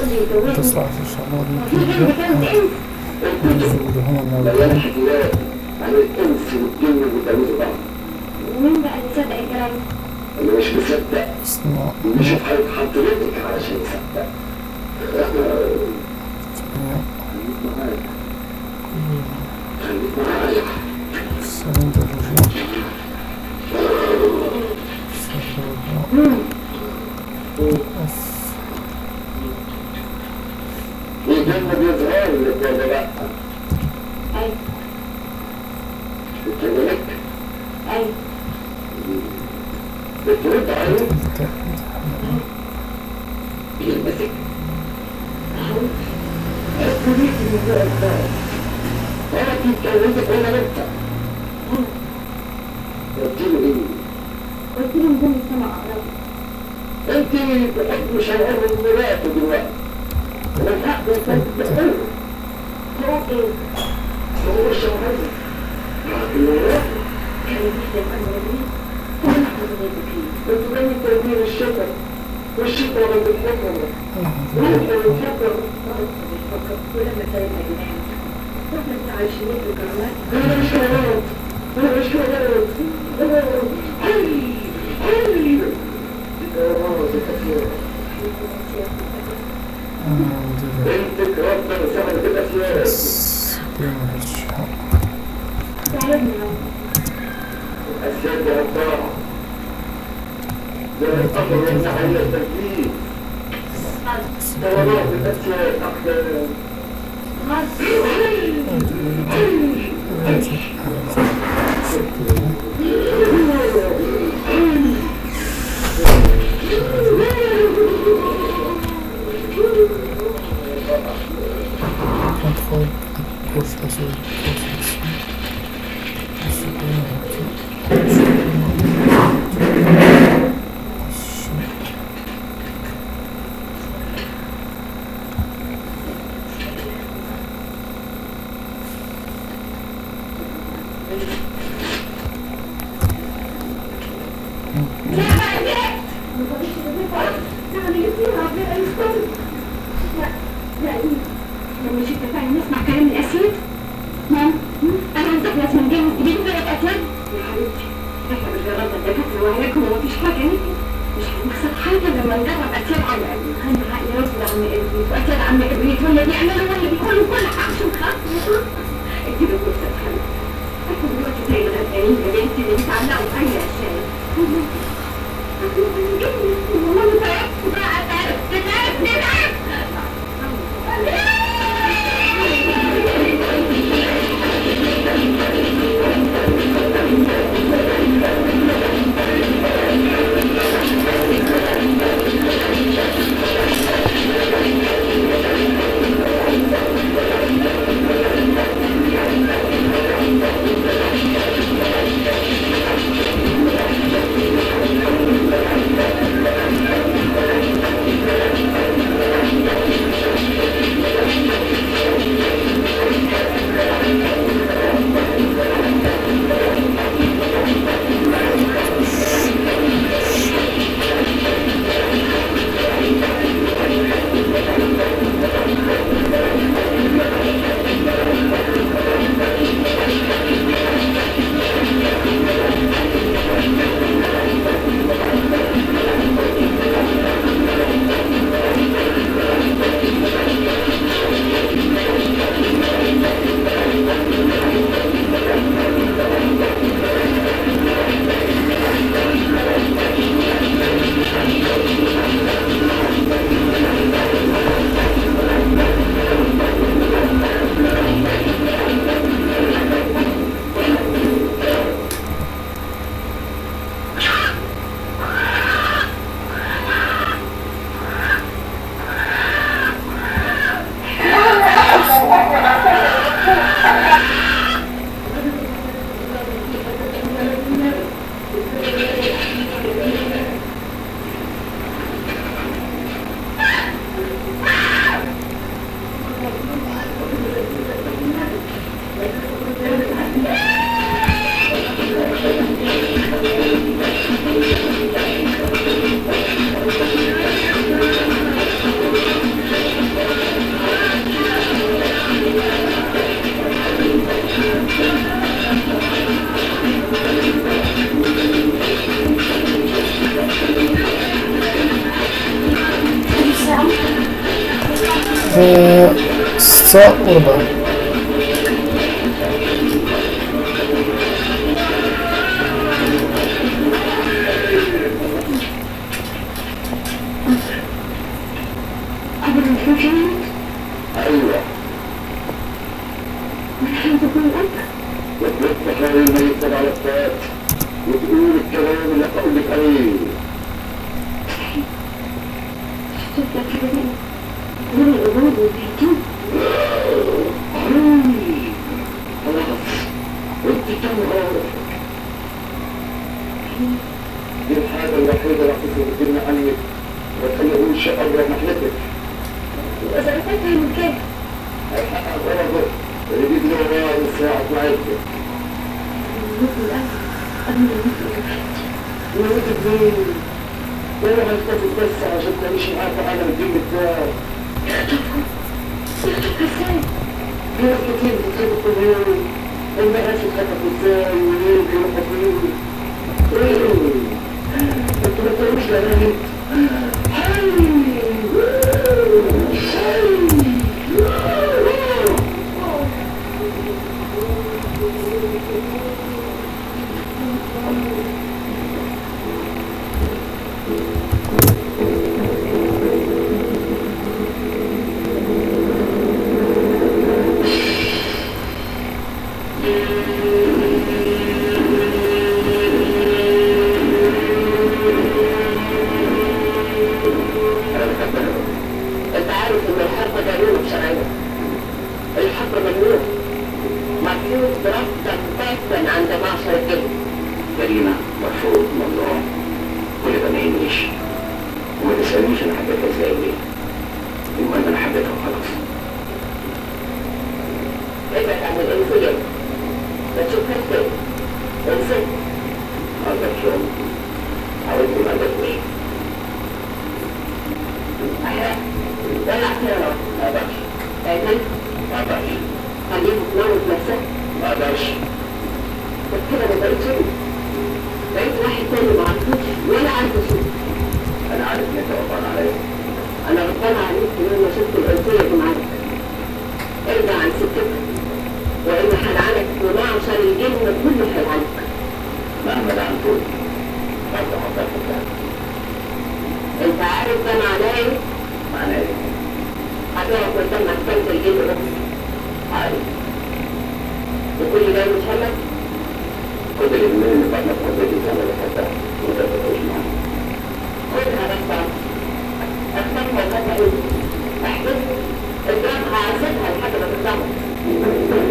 تصلح إن شاء الله بالنتيجة نزود هم الموضوع مليان حكايات عن الانس والجن اللي بيتجوزوا بعض ومين بقى اللي صدق الكلام ده؟ اللي مش مصدق اسمع يشوف حضرتك حضرتك علشان يصدق خليك معايا خليك معايا السلام الرجيم في جنة بيظهر لك ولا لا؟ ايوه بتكلمك ايوه بترد عليه بيلمسك الكبير في الموضوع الثاني ولا تتكلمك ولا انت قلت له ايه؟ قلت له نزل السما اقرب انت بحب شيئا من مراته دلوقتي ومن حق انت تقول هو ايه؟ هو شغال مراته كان بيحلم انا ودي وانا حضرتك فيه انتوا جايين تدبير الشتاء والشتاء ما بتفكر ونحن بنفكر ولما سالتها جنان واحنا بتاع عايشين في الكرامات انا مش كمان انا مش كمان هاي هاي اه دي كتير بنتك ربنا سهل كده سياسة تعبني الأسياد والطاعة زي الأمر والنهي والتنفيذ دورات الأسياد أقدام Control push also لما مش اتفقنا نسمع كلام الاسياد نعم انا عندك لازم نجيب نجيب فرقة اسياد يا حبيبتي احنا مش جربنا الدكاتره وعيالكم ومفيش حاجه نجي مش هنخسر حاجه لما نجرب اسياد على الاقل انا عقلي راسي عم ابني واسياد عم ابني ولا بيعملوا ولا بيكونوا كل حاجه عشان خاطر اديله فرصه يا حبيبتي احنا دلوقتي زي الغلبانين يا بنتي اللي بيتعلقوا في اي اشياء والله تعبت بقى تعبت تعبت تعبت Thank آه، ستة وربعة قبل ما تروح يموت ايوه من حين تكون الأب وتفتح الميت على الفات وتقول الكلام اللي اقول لك عليه شفت لك حاجة تانية غير الأبواب والبيتين حرامي خلاص انت تنهار دي الحاجة الوحيدة اللي هتفرق عنك وتخليهوش أقرب محلتك وإذا قتلتها من كده هيحقق غرضه اللي بيجري وراه من ساعة ما عرفت يموت الأب قبل ما يموت الأب يموت ازاي؟ ولا هيتفق بس عشان تعيش معاه في عالم الدين بتاعه يخطفها ازاي؟ في ناس كتير بتتخطف كل يوم وما عارف يتخطف ازاي ومنين بيروحوا فين ايه انتوا ما بتعملوش لأناني حي انت عارف ان الحرب قانون شرعية الحرب ممنوع مرفوض برفضا باتا عند معشر الجن جريمة مرفوض ممنوع كل ده ما يهمنيش وما تسألنيش انا حبيتها ازاي وليه المهم انا حبيتها وخلاص ابعد عن الانسية ما تشوفهاش تاني انسان عندك شغل حاولت ما عندكش ولا اعتراض ما اقدرش فاهمني؟ ما اقدرش خليهم تموت نفسها ما اقدرش بس كده ما بقيتش انا بقيت واحد تاني ما عرفوش ولا عارف اشوف انا عارف ان انت غلطان عليا انا غلطان عليك ان انا شفت الانسيه دي معاك ارجع عن سكتك وان هلعنك ومعشر الجن كله هيلعنك مهما لعنتوني برضه هفضل انت عارف ده معناه ايه؟ معناه ايه؟ هتقف قدام محكمة الجن بس عارف وكل ده مش همك؟ خد اليمين اللي بطنك خد دي سنة اللي فاتت وانت بتعيش معاها خدها بس اختارها وخدها ايه؟ احبسها اضربها عذبها لحد ما تتدمر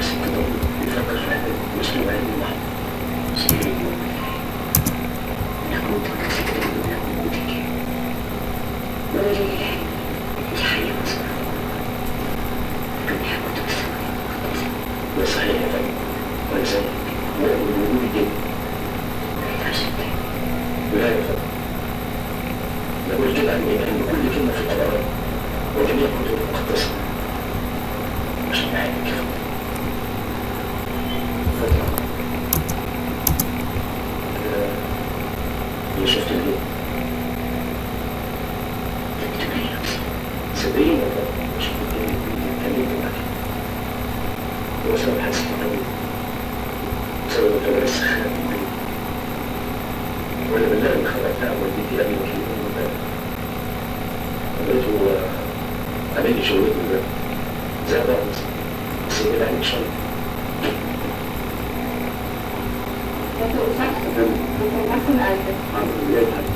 ست دول بيفكر في حاجة مش في بعيد واحد سيدي أنا كنت متأكد من وجودك ولله أنت حية مصبرة كنت كنت بالسماء ده صحيح يا فندم ولذلك ومن وجود الجن لا يتعشى لا يا فندم نقول كده عن إيه؟ أن كل كلمة في القرآن وجميع كتب المقدسة مش نهاية كده فترة اللي شفت اليوم صدقيني يا فندم مش كلمت معاك هو سبب حادثة الطريق سبب الطريق السخان ولا بالله اللي خلقتها والدتي أبي وكيل من المبادئ لقيته عامل لي شغلته ده زي بعض بس يبعد عني شوية يا تقول صح انت عارف ان قلبك عمرو بجد حاجة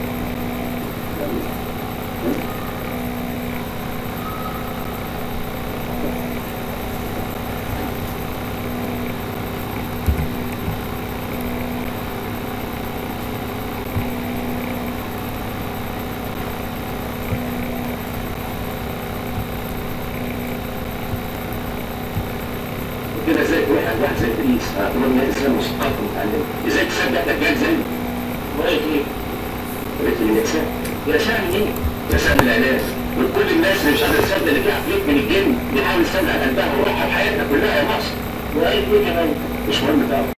كده ازاي تروح عند واحد زي ادريس اعتبر ان الانسان مثقف ومتعلم ازاي تصدق دجال زي وقالت ايه؟ قالت لي الانسان يا سام ايه؟ يا سام العلاج وكل الناس اللي مش قادره تصدق اللي فيها عفريت من الجن بيحاول يستنى قلبها وروحها وحياتنا كلها يا مصر وقالت ايه كمان؟ مش مهم تعرف